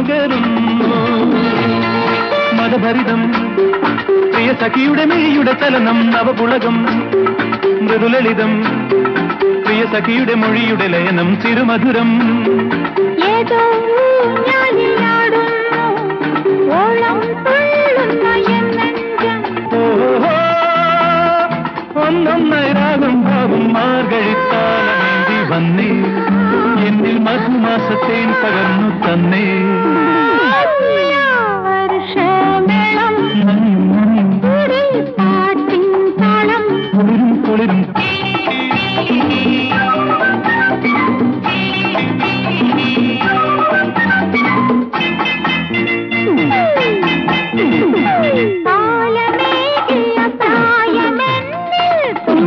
പകരുന്നു മതഭരിതം പ്രിയ സഖിയുടെ മിഴിയുടെ ചലനം നവപുളകം മൃദുലളിതം പ്രിയ സഖിയുടെ മൊഴിയുടെ ലയനം തിരുമധുരം ഏതോ ഊഞ്ഞാലിലാടുന്നു ഓളം തുള്ളുന്ന എൻ നെഞ്ചം ഓഹോ ഒന്നൊന്നായി രാഗം ഭാവം മാർഗഴിത്താലമേന്തി വന്നേ എന്നിൽ മധുമാസത്തേൻ പകർന്നു തന്നേ വർഷമേളം ഒരു പാട്ടിൻ താളം കുളിരും കുളിരും താളമേകിയ പ്രായമെന്നിൽ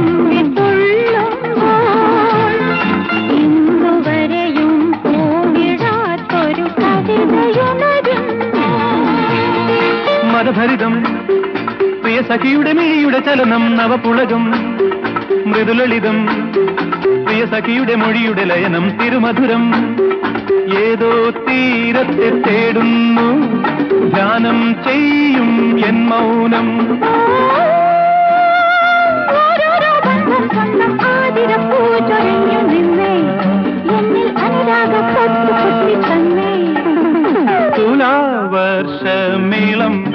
തുള്ളിത്തുള്ളുമ്പോൾ ഇന്നുവരെയും പൂവിടാത്തൊരു കവിതയുണരുന്നു മതഭരിതം പ്രിയ സഖിയുടെ മിഴിയുടെ ചലനം നവപുളകം മൃദുലളിതം പ്രിയ സഖിയുടെ മൊഴിയുടെ ലയനം തിരുമധുരം ഏതോ തീരത്തെ തേടുന്നു ധ്യാനം ചെയ്യും എൻ മൗനം ഓരോരോ ബന്ധം സ്വന്തം ആതിരപ്പൂ ചൊരിഞ്ഞു നിന്നേ എന്നിൽ അനുരാഗ കൊത്തു കുത്തി തന്നേ തുലാവർഷമേളം